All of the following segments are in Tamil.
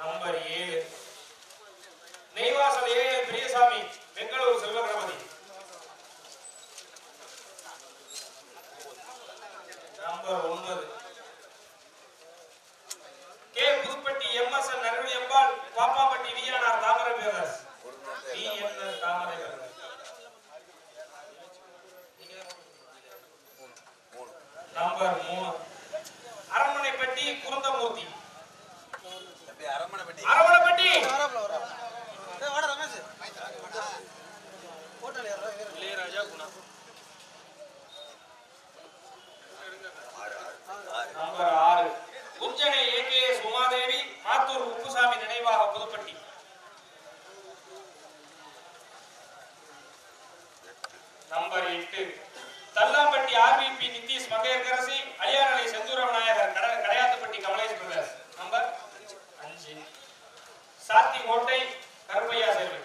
நம்பர் ஏழு நெய்வாசல் ஏ பிரியசாமி பெங்களூர் செல்வகணபதி நம்பர் ஒன்பது கே புதுப்பட்டி எம்எஸ்என் நறுவி Ambal Pappapatti VRR Thamarai brothers VNS Thamarai brothers number மூணு அரண்மனைப்பட்டி குருந்தமூர்த்தி தம்பி அரமனை பெட்டி அரவணப்பட்டி நம்பர் ஆறு குஞ்சனை ஏகேஎஸ் உமாதேவி மாத்தூர் உப்புசாமி நினைவாக புதுப்பட்டி நம்பர் எட்டு தல்லாம்பட்டி ஆர்பிபி நிதிஷ் மங்கையர்கரசி அலியானலை செந்தூர விநாயகர் கட கடையாத்துப்பட்டி கமலேஷ் பிரதர்ஸ் நம்பர் அஞ்சு சாத்தி கோட்டை கருப்பையா செல்வி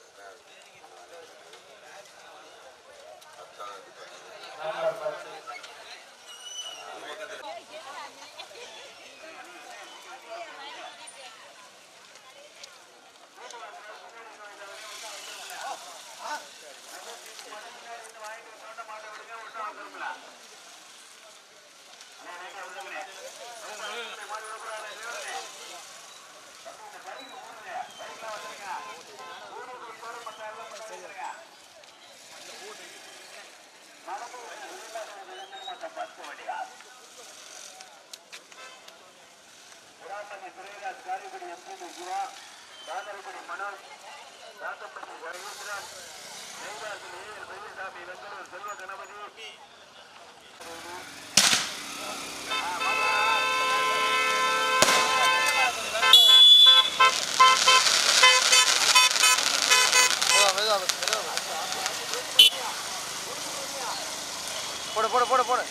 நம்பர் பத்து போடு போடு போடு போடு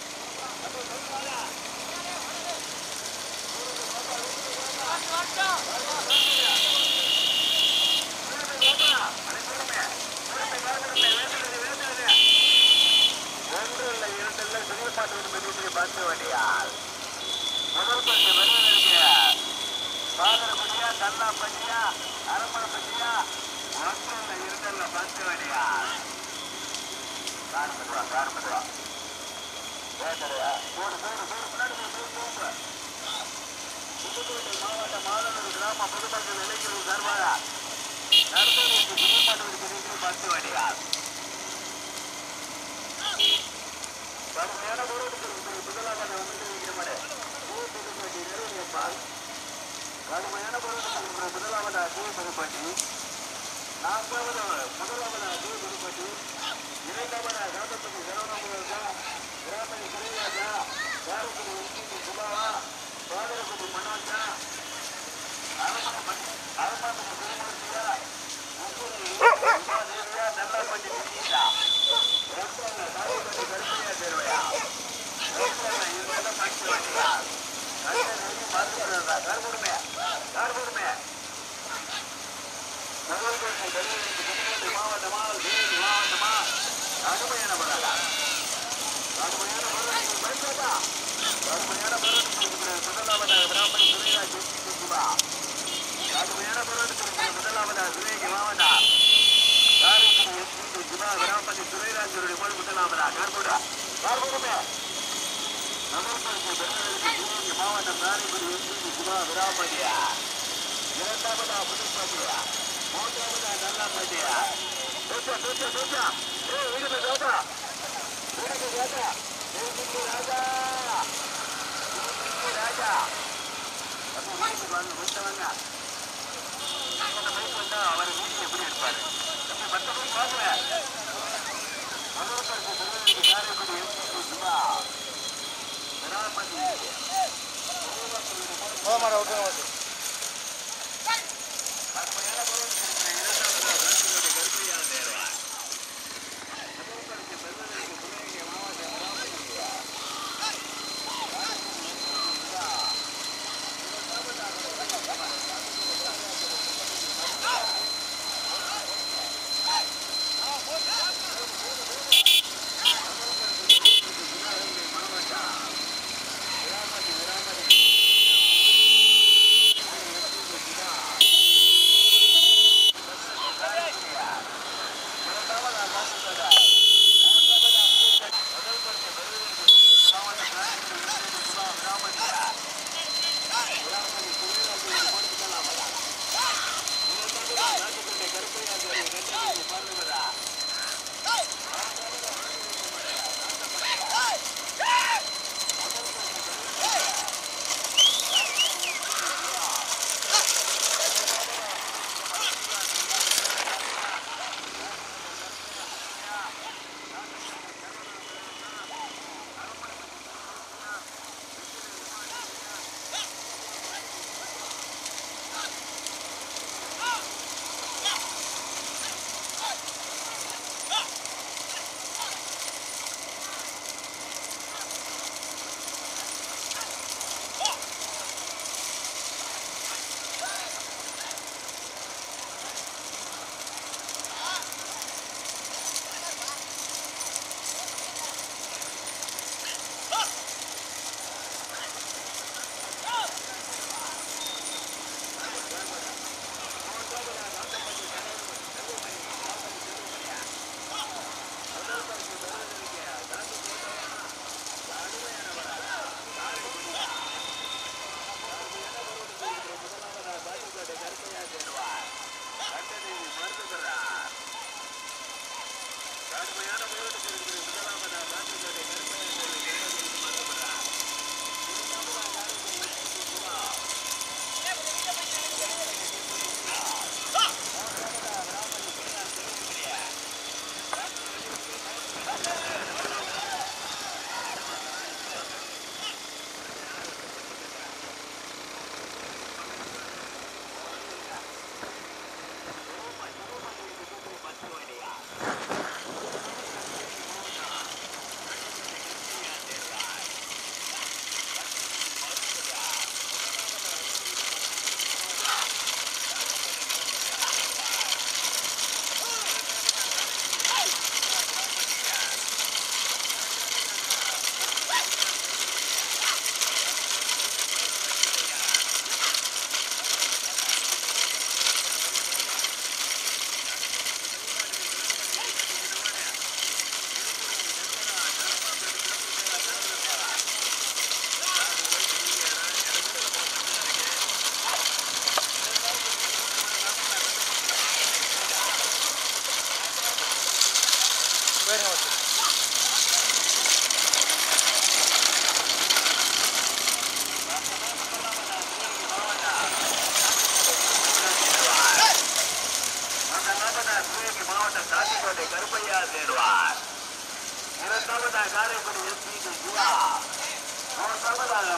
போக மாட்டேன் விட்டுருங்க வந்து ஆ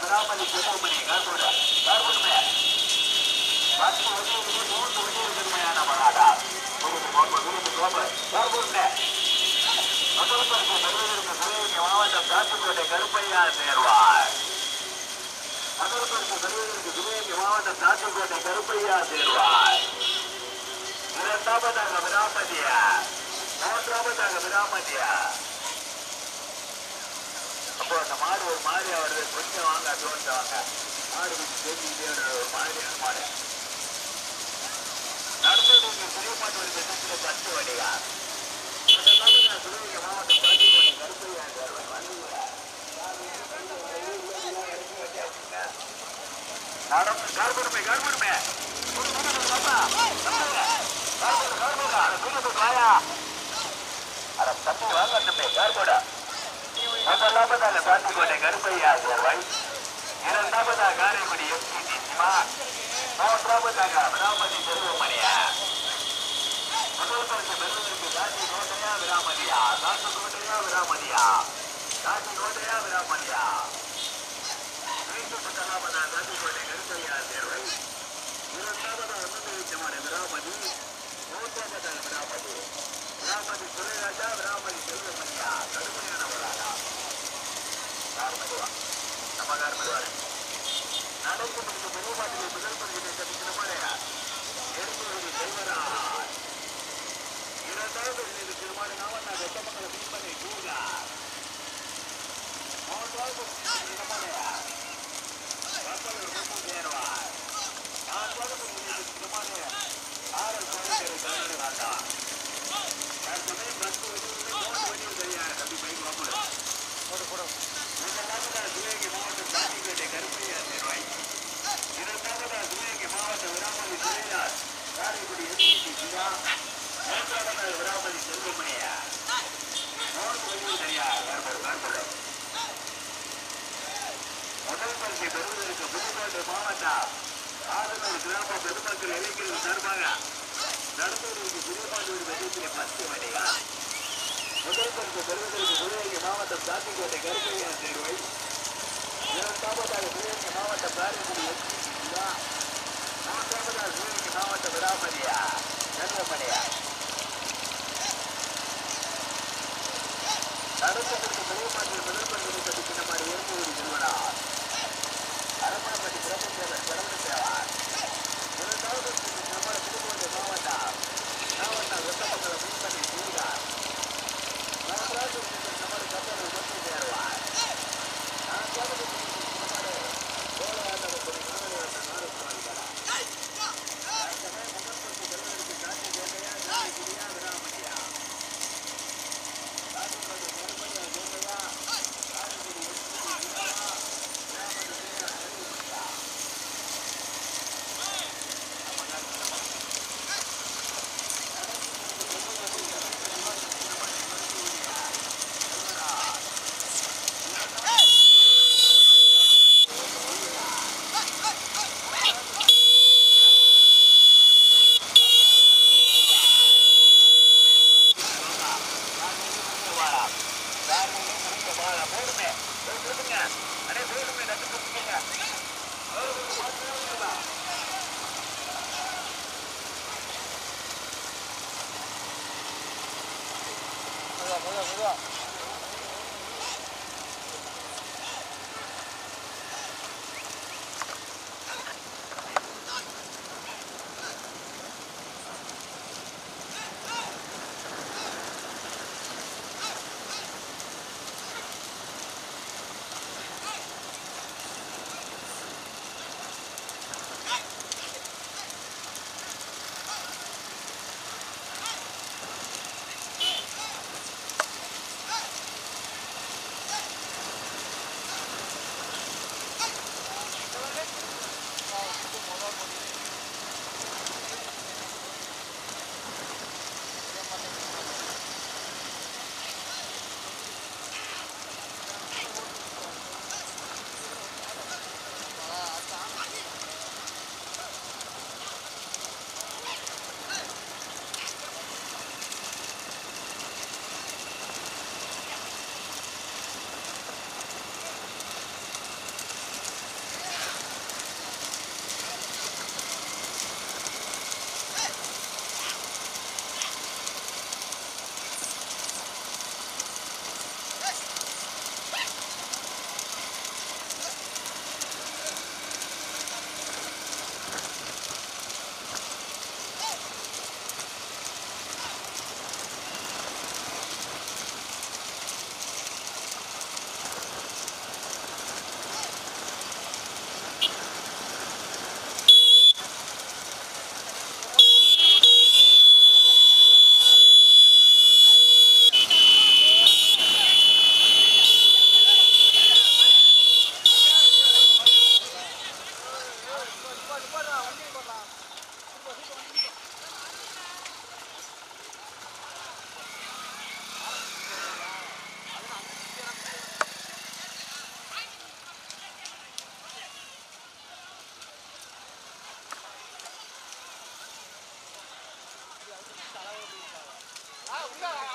விடாமதி செல்வமணி கார்போட கார்போடுமே பத்து வண்டி இருக்குது மூன்று வண்டி இருக்குதுமையான மகாடா விருது கோப்பை விருது கோப்பை கார்போடுமே முதல் பரிசு பெறுவதற்கு சிவகங்கை மாவட்டம் காட்டுக்கோட்டை கருப்பையா சேர்வார் முதல் பரிசு பெறுவதற்கு சிவகங்கை மாவட்டம் காட்டுக்கோட்டை கருப்பையா சேர்வார் இரண்டாவதாக விராமதியா மூன்றாவதாக விராமதியா அப்போ அந்த மாடு ஒரு மாதிரியா வருது கொஞ்சம் வாங்க அட்வான்ஸ் வாங்க மாடு கொஞ்சம் தெரிஞ்சுக்கிட்டே வருது ஒரு மாதிரியான மாடு நடந்தது பெரிய மாட்டு ஒரு பெற்ற பத்து வடிகா சிவகங்கை மாவட்டம் பாண்டியக்கோட்டை கருப்பையா நடந்து கார்படுமே கார்படுமே அட தம்பி வாங்க தம்பி கார்போடா முதலாவதாக சாந்திக்கோட்டை கருப்பையா சேர்வாய் இரண்டாவதாக காரைக்குடி எம்ஜி சிவா மூன்றாவதாக அமராவதி செல்வமணியா முதல் பரிசு பெறுவதற்கு காட்சி கோட்டையா விராமதியா காட்டு கோட்டையா விராமதியா காட்சி கோட்டையா விராமதியா மீண்டும் முதலாவதாக சாந்திக்கோட்டை கருப்பையா சேர்வை இரண்டாவதாக அனுபவிச்சமான விராமதி மூன்றாவதாக விராமதி விராமதி சுரேராஜா விராமதி செல்வமணியா கடுமையான வராதா கார்மதிவா நம்ம கார்மதிவா நடந்து முடிந்த பெருமாட்டிலே முதல் பகுதியை கட்டிக்கிறமாடையா எடுத்து செல்வராஜ் இரண்டாவது இது திருமாடு நாவண்ணா வெட்டமங்கல தீபனை கூடா மூன்றாவது திருமாலையா கப்பலூர் முத்து சேர்வார் நான்காவது இது திருமாலையா ஆறு கோடிக்கரை கலைஞர் ராஜா தற்சமயம் பத்து வண்டியில் மூன்று வண்டியில் தெரியாது தம்பி பைக் வாங்கல போடு போடு முதலாவதாக சிவகங்கை மாவட்டம் காஞ்சிப்பேட்டை கருப்பையா சேர்வாய் இரண்டாவதாக சிவகங்கை மாவட்டம் விராமதி சுரேதாஸ் காரைக்குடி எஸ்பிடி சிவா மூன்றாவதாக விராமதி செல்வமணியா மூன்று வழியில் சரியா ஏற்படும் ஏற்படும் முதல் பரிசை பெறுவதற்கு புதுக்கோட்டை மாவட்டம் ஆதனூர் கிராம பெருமக்கள் இளைஞர்கள் சார்பாக நடந்தவர்களுக்கு புதுமாண்டூர் மையத்திலே பத்து வண்டியா முதல் பரிசு பெறுவதற்கு சிவகங்கை மாவட்டம் சாத்திக்கோட்டை கருப்பையா தேர்வை இரண்டாவதாக சிவகங்கை மாவட்டம் காரைக்குடி எஸ்பி சிவா மூன்றாவதாக சிவகங்கை மாவட்டம் விராமதியா செல்வமணியா நடந்ததற்கு பெரியமாட்டில் முதல் பரிசு பற்றி சின்னமாடி எருமூரி நிறுவனார் அரமாப்பட்டி பிரபஞ்சேவர் சிறந்த சேவார் இரண்டாவது நம்மள புதுக்கோட்டை மாவட்டம் மாவட்டம் வெப்பமங்கலம் மீன்பண்ணி சூரிகார் மூன்றாவது நம்மள கப்பலூர் மொத்தம் சேருவார் நான்காவது நம்மள கோலவாண்டவப்படி நாகரிகத்தை நாடு சுவாமிகளா தற்சமயம் முதல் பரிசு பெறுவதற்கு காட்சி கோட்டையா காரைக்குடியா விராமணியா காட்டுக்கோட்டை கருப்பையா கோட்டையா காரைக்குடி எஸ்பி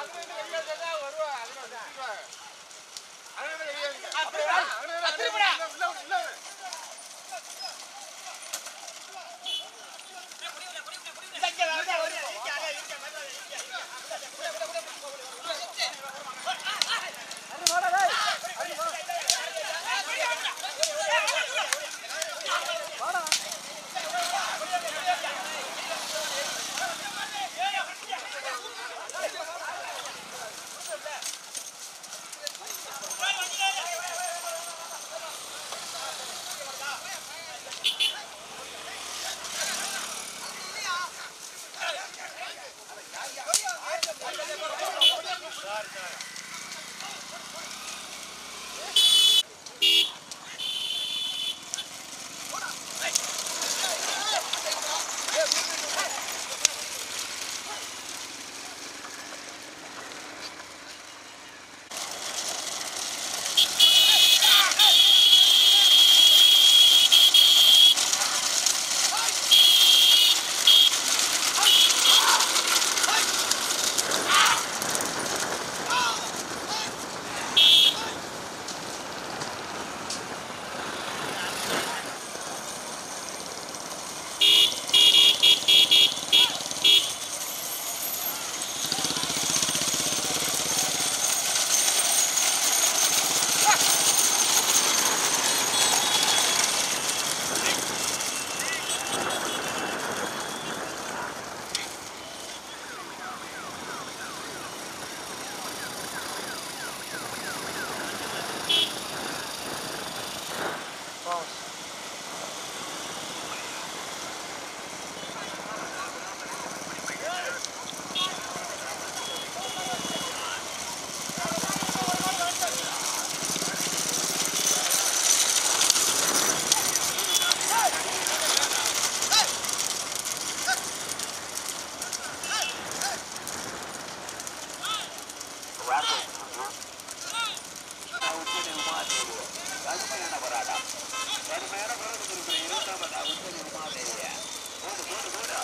கடுமையான போராட்டம் கடுமையான போராட்டம் இருக்கிற இரண்டாவது உத்தரவு உமாதேவிய போடு போடு போடு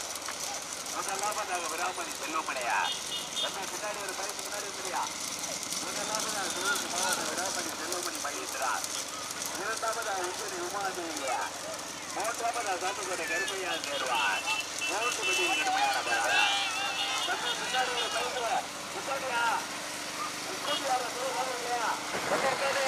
முதலாவதாக விராமணி செல்வமலையா தம்பி பின்னாடி ஒரு பைக்கு முன்னாடி இருக்கிறியா முதலாவதாக சிவகங்கை மாவட்ட விராமணி செல்வமணி மகேந்திரா இரண்டாவதாக உத்தரவு உமாதேவியா மூன்றாவதாக சாத்துக்கோட்டை கருமையா தேர்வார் மூன்று மணி கடுமையான போராட்டம் தம்பி பின்னாடி ஒரு பைக்கு முன்னாடியா முன்னாடியா சொல்லுவாங்க இல்லையா கொஞ்சம் கேளு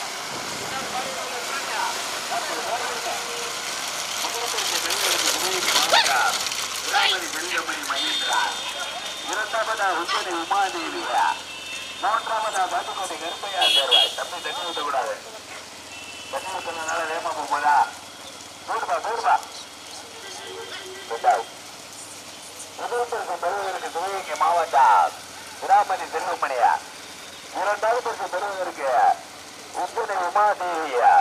இரண்டாவதா உச்சனை உமாதேவியா மூன்றாவதா பாட்டுக்கோட்டை கருப்பையா சேர்வாய் தம்பி தண்ணி ஊற்றக்கூடாது தண்ணி ஊற்றினால வேமா போகுதா நூறுபா நூறுபா முதல் பெறுவதற்கு சிவகங்கை மாவட்டம் விராமணி செல்வமணியா இரண்டாவது பரிசு பெறுவதற்கு உங்குனை உமாதேவியா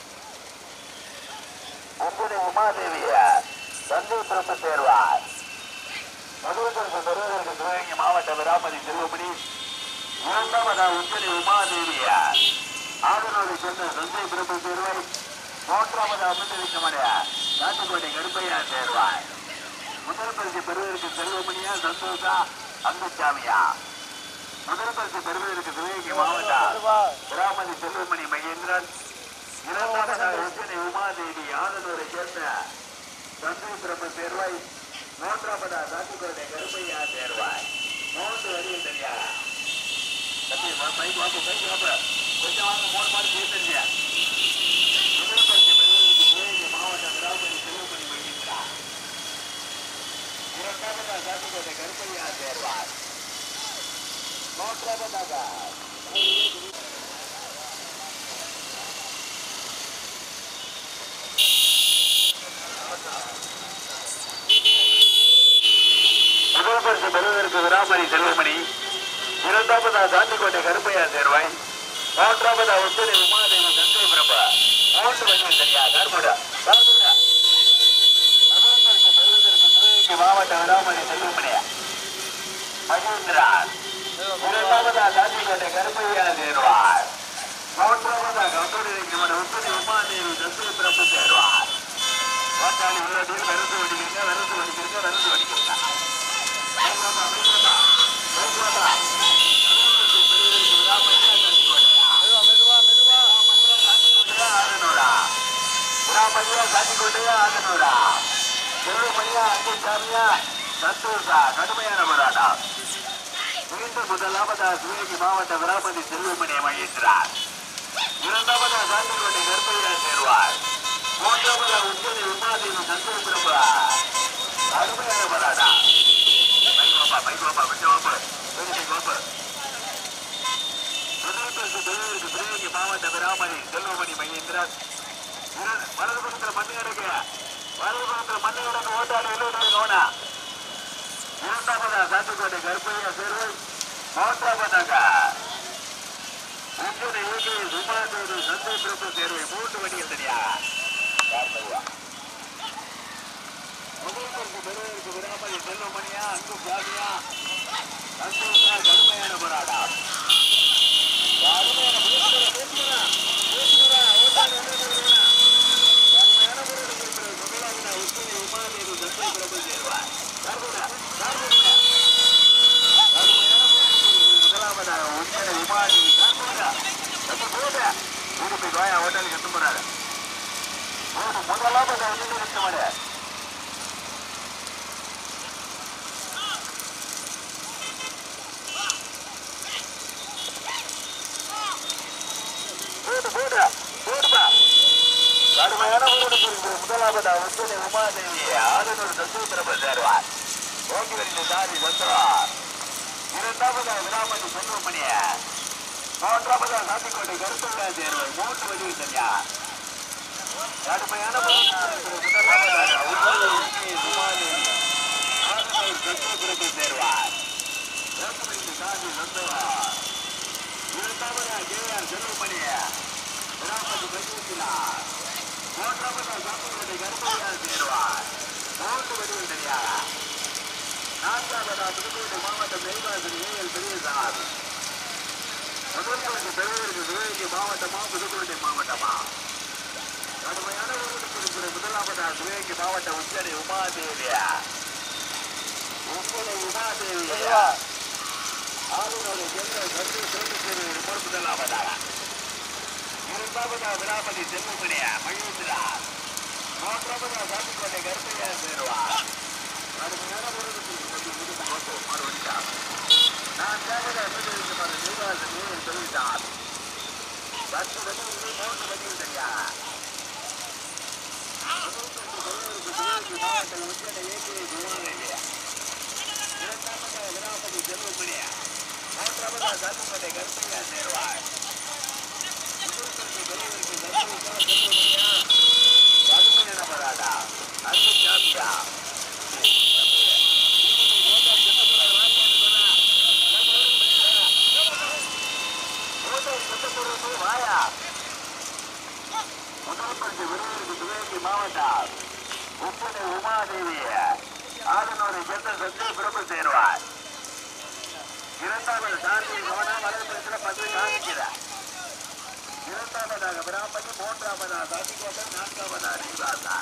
உங்குனை உமாதேவியா தந்தை பிறப்பு சேர்வார் முதல் பரிசு பெறுவதற்கு சிவகங்கை மாவட்ட விராமதி செல்வமணி இரண்டாவதா உங்குனை உமாதேவியா ஆதரவை சேர்ந்த தந்தை பிறப்பு சேர்வாய் மூன்றாவது அமிர்தலிங்கமனையா நாட்டுக்கோட்டை கருப்பையா சேர்வாய் முதல் பரிசு பெறுவதற்கு செல்வமணியா சந்தோஷா அங்குச்சாமியா முதல் பரிசு பெறுவதற்கு சிவகங்கை மாவட்டம் கிராமதி செல்வமணி மகேந்திரன் இரண்டாவதாக உச்சனை உமாதேவி ஆதனூரை சேர்ந்த தந்தை பிரம்ம சேர்வாய் மூன்றாவதா தாக்குக்குரனை கருப்பையா சேர்வாய் மூன்று வரியில் தெரியா தம்பி பைக் வாங்க பைக் வாங்க கொஞ்சம் வாங்க மூணு மாடு சேர்த்துருங்க முதல் பரிசு பெறுவதற்கு சிவகங்கை மாவட்டம் கிராமதி செல்வமணி மகேந்திரன் இரண்டாவதா தாக்குக்குரனை கருப்பையா சேர்வாய் மூன்றாவதாக முதல் பரிசு பெறுவதற்கு விராமணி செல்வமணி இரண்டாவதா தாண்டிக்கோட்டை கருப்பையா சேர்வாய் மூன்றாவதா உத்தரை உமாதேவி தந்தை பிரபா மூன்று வகையில் சரியா கருமுடா கருமுடா முதல் பரிசு பெறுவதற்கு சிவகங்கை மாவட்ட விராமணி செல்வமணியா மகேந்திரா இரண்டாவதா தாண்டிக்கோட்டை கருப்பையா சேர்வார் மூன்றாவதா கந்தூரி நம்முடைய உத்தரை உமாதேவி தந்தை பிரபு சேர்வார் ஓட்டாளி உள்ளதில் வெறுத்து வடிக்கிறீங்க வெறுத்து வடிக்கிறீங்க வெறுத்து வடிக்கிறீங்க விராமதியா காட்டிக்கோட்டையா ஆகனூரா செல்வமணியா அங்குசாமியா சந்தோஷா கடுமையான போராட்டம் மீண்டும் முதலாவதா சிவகங்கை மாவட்ட விராமதி செல்வமணியை மகிழ்கிறார் இரண்டாவதா காந்திக்கோட்டை கருப்பையா சேர்வார் மூன்றாவதா உச்சனை உமாதேவி சந்தோஷ் பிரபா கடுமையான போராட்டம் பைக் வாப்பா பைக் வாப்பா கொஞ்சம் வாப்பு பெரிய வாப்பு முதல்வருக்கு தலைவருக்கு சிவகங்கை மாவட்ட விராமதி செல்வமணி மகேந்திரன் இரு- வலது பக்கத்துல மண்ணு கிடக்கு வலது பக்கத்துல மண்ணு கிடக்கு ஓட்டாளி எழுபது நோனா இரண்டாவதா சாத்துக்கோட்டை கருப்பையா சேர்வை மூன்றாவதாக உங்களை இயக்கி சுமாதேவி சந்தை பிரபு சேர்வை மூன்று வண்டிகள் தனியா முதல்வருக்கு பெருவருக்கு விராமதி செல்வமணியா அன்பு சாமியா சந்தோஷா கடுமையான போராட்டம் கடுமையான பேசுகிறா பேசுகிறா பேசுகிறா ஓட்டாளி எழுபது கடுமையான போராட்டம் இருக்கிறது முதலாவதா உச்சனை உமாதேவி சந்தை பிரபு சேர்வார் சார்புடா சார்புடா முதலாவதாக உண்மையான விமானி சார்புடா நம்ம போட மூணு போய் வாயா ஹோட்டலுக்கு எட்டு போறாரு மூணு முதலாவதாக வந்து நிறுத்த மாட்டே போடு போடு போடுப்பா கடுமையான ஊருக்கு முதலாவதா உச்சனை உமாதேவி ஆதனூர் தசூத்திரப சேர்வார் ஓகேவரின் சாரி சந்திரம் இரண்டாவதா விராமதி செல்வமணிய மூன்றாவதா சாத்திக்கோட்டை கருத்துள்ளா சேர்வை மூன்று வடிவில் தனியா கடுமையான முதலாவதாக உச்சனை உமாதேவி ஆதனூர் தசூத்திரப சேர்வார் ஓகேவரின் சாரி சந்திரம் இரண்டாவதா கேஆர் செல்வமணிய விராமதி மகிழ்ச்சினார் மூன்றாவதா சாத்திக்கோட்டை கருத்துள்ளா சேர்வார் மூன்று வடிவில் தனியாக நான்காவதா புதுக்கோட்டை மாவட்டம் நெய்வாசன் ஏஎல் பெரியசாமி முதல்வருக்கு பெரியவருக்கு சிவகங்கை மாவட்டமா புதுக்கோட்டை மாவட்டமா கடுமையான ஊருக்கு இருக்கிற முதலாவதா சிவகங்கை மாவட்ட உச்சனை உமாதேவியா உங்களை உமாதேவியா ஆளுநரை சென்ற சந்தை சிறப்பு ரிப்போர்ட் முதலாவதாக இரண்டாவதா விராமதி செல்வமணியா மகிழ்ச்சிரா மூன்றாவதா சாத்திக்கோட்டை கருப்பையா சேருவார் கடுமையான ஊருக்கு நான் தேவையான அனுமதிக்கப்பட்ட நிர்வாகத்தை நேரில் தெரிவித்தார் பத்து வண்டிகள் மூன்று வண்டிகள் தெரியா மாவட்ட உச்சனை இயக்கிய குருவானேவியா இரண்டாவதாக விராமதி செல்வமணியா மூன்றாவதாக சாத்துக்கோட்டை கருப்பையா சேர்வார் கடுமையான பராடா அன்பு சாமியா வாயா முதல்வருக்கு விருதுக்கு சிவகங்கை மாவட்டம் உப்பனை உமாதேவி ஆதனோரை சேர்ந்த சத்திய பிரபு சேருவார் இரண்டாவது சாந்தி கவனம் வலைப்படத்தில் பத்து காமிக்கிறார் இரண்டாவதாக பிராமணி மூன்றாவதாக சாதிக்கோட்டை நான்காவதாக நீவாசா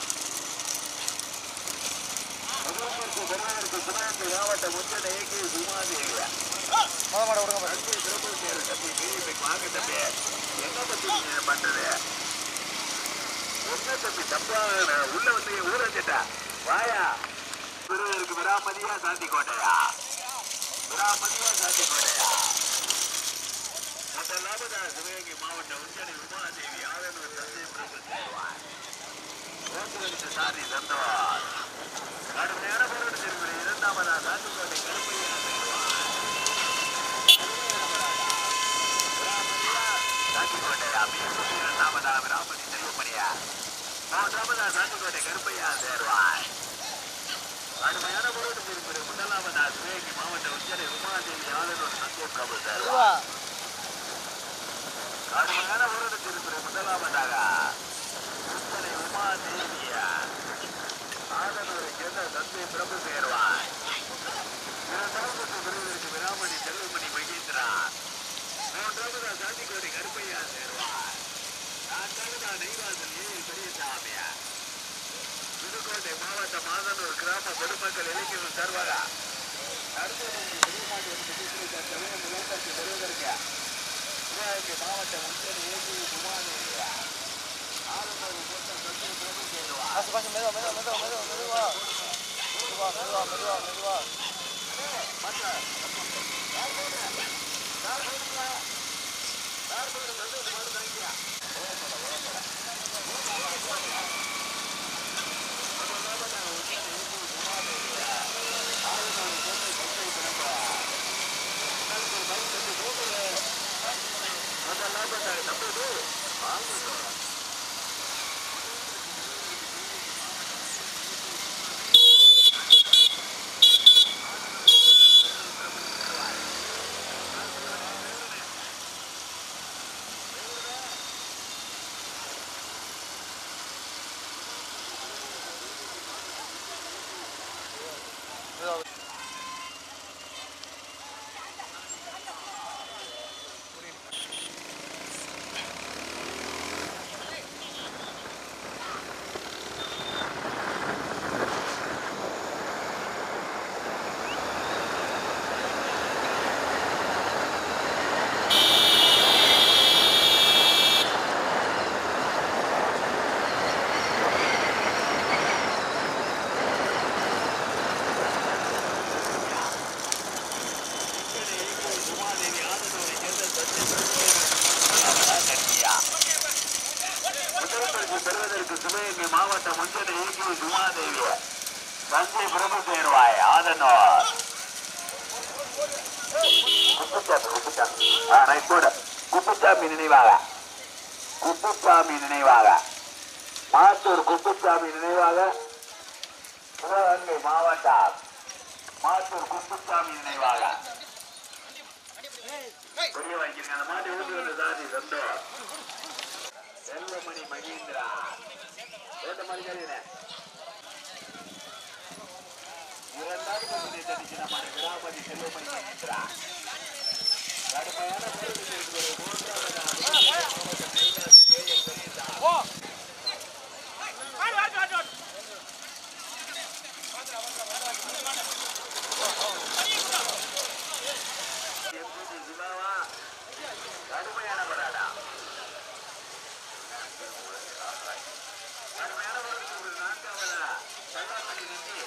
முதல்வருக்கு பெருமதற்கு சிவகங்கை மாவட்ட முச்சனை இயக்கி சுமாதேவியா முத மாட விடுங்க பாரு. தம்பி பிரபு சேரு தம்பி பெரிய வாங்க தம்பி என்ன தம்பி நீங்க பண்றது என்ன தம்பி தப்பா நான் உள்ள வந்து என் ஊரை கேட்டா வாயா விருதுக்கு விராமதியா சாந்தி கோட்டையா விராமதியா சாந்தி கோட்டையா முதலாவதா சிவகங்கை மாவட்ட உஞ்சனை உமாதேவி ஆதனூர் தந்தை பிரபு சேருவார் ஓட்டுநருக்கு சாதி சந்தவார் கடுமையான போராட்டத்திற்கு இரண்டாவதா சாத்துக்கோட்டை கருப்பையா சேருவார் சாத்துக்கோட்டையா மீண்டும் இரண்டாவதா விராமதி செல்வமணியா மூன்றாவதா சாத்துக்கோட்டை கருப்பையா சேர்வார் கடுமையான போராட்டத்திற்கு முதலாவதா சிவகங்கை மாவட்ட உச்சனை உமாதேவி ஆதனூர் சத்திய பிரபு சேர்வார் இதுவா கடுமையான போராட்டத்திற்கு முதலாவதாக உச்சனை உமாதேவியா ஆதனூரை சேர்ந்த சத்திய பிரபு சேர்வார் இரண்டாவது விருதுக்கு விராமணி செல்வமணி மகேந்திரா மூன்றாவதா சாந்திக்கோடி கருப்பையா சேர்வார் நான்காவதா நெய்வாசல் ஏ பெரியசாமியா புதுக்கோட்டை மாவட்டம் மாதனூர் கிராம பொதுமக்கள் இளைஞர்கள் சார்பாக அடுத்தது பெரியமாட்டி நிலத்திற்கு பெறுவதற்கு சிவகங்கை மாவட்ட முன்னணி ஏசி குமாரேயா ஆளுநர் கூட்டம் பாசு பாசு மெதுவா மெதுவா மெதுவா மெதுவா மெதுவா மெதுவா மெதுவா மெதுவா மெதுவா மெதுவா முதற்பரிசு பெறுவதற்கு சிவகங்கை மாவட்ட முன்னணி இயக்குநர் சுமாதேவி தஞ்சை பிரபு தேர்வாய் ஆதனூர் குப்புச்சாமி குப்புச்சாமி ஆ ரைட் போடு குப்புச்சாமி நினைவாக குப்புச்சாமி நினைவாக மாத்தூர் குப்புச்சாமி நினைவாக சிவகங்கை மாவட்டம் மாத்தூர் குப்புச்சாமி நினைவாக புரிய வைக்கிறீங்க அந்த மாட்டை விழுந்து சாதி சந்தோஷ் செல்வமணி மகேந்திரா ஓட்ட மாதிரி கருவினே இரண்டாவது பகுதியை தட்டிச்சு நம்ம விராபதி செல்வமணி மகேந்திரா கடுமையான போராட்டத்தில் இருக்கிற மூன்றாவது சிவாவா கடுமையான போராட்டம் கடுமையான போராட்டத்தில் ஒரு நான்காவதா செல்வமணி நம்பி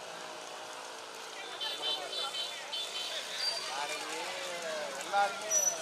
நாளைக்கு எல்லாருமே